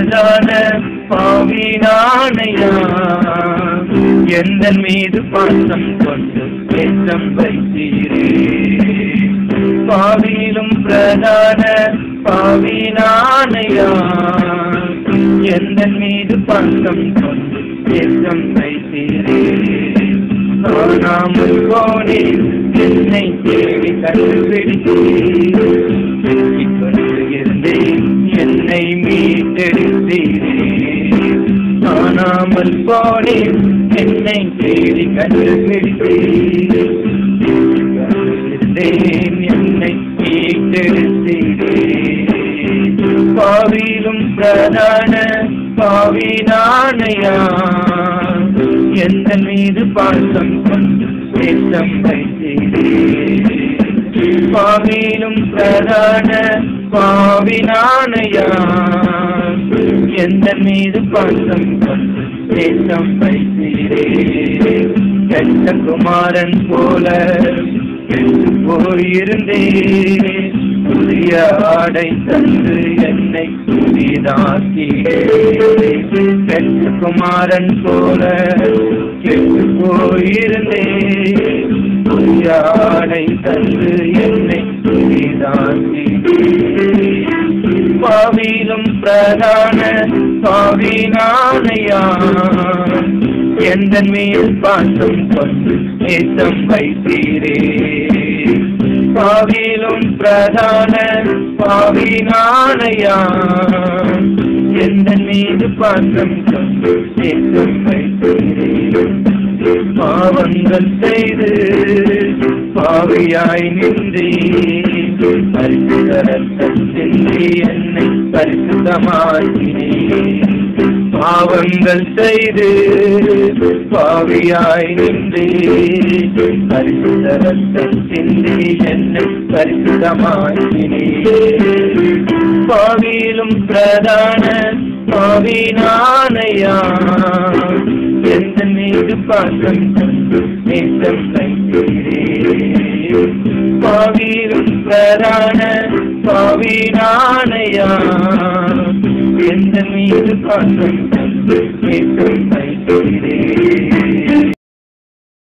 பிரதான பாவினானையா எந்த மீது பாசம் கொண்டு பேசம் வைத்தீரே பாவியிலும் பிரதான பாவினானையா எந்த மீது பாசம் கொண்டு பேசம் வைத்தீரே காணாமல் போனேன் என்னை தேடி கண்டுபிடித்தீர் இருந்தேன் என்னை மீட்டெடுத்தீரே காணாமல் போனேன் என்னை தேடி கண்டுபிடித்தீர் இருந்தேன் என்னை மீட்டெடுத்தீரே பாவியிலும் பிரதான பாவினானையா எந்த மீது பாசம் கொண்டு தேசம் வைத்தீரே பாவியிலும் பிரதான பாவினானையா எந்த மீது பாசம் கொண்டு தேசம் வைத்தீரே கெட்ட குமாரன் போல கெட்டு போயிருந்தேன் புதிய ஆடை தந்து என்னை புதிதாக்கி பெற்ற குமாரன் போல கெட்டு போயிருந்தேன் புதிய ஆடை தந்து என்னை புதிதாக்கி பாவியிலும் பிரதான பாவினானையா எந்த மேல் பாசம் கொண்டு நேசம் வைத்தீரே பாவியிலும் பிரதான பாவினானையா எந்த மீது பாசம் கொண்டு நேசம் வைத்தீரே பாவங்கள் செய்து பாவியாய் நின்றி பரிசுத்தரத்தம் சிந்தி என்னை பரிசுத்தமாக்கினே பாவங்கள் செய்து பாவியாய் நின்றி பரிசுத்தரத்தம் சிந்தி என்னை பரிசுத்தமாக்கினே பாவியிலும் பிரதான பாவினானையா எந்த மீது பாசம் கொண்டு நேசம் வைத்தீரே பாவியிலும் பிரதான பாவினானையா எந்த மீது பாசம் கொண்டு நேசம் வைத்தீரே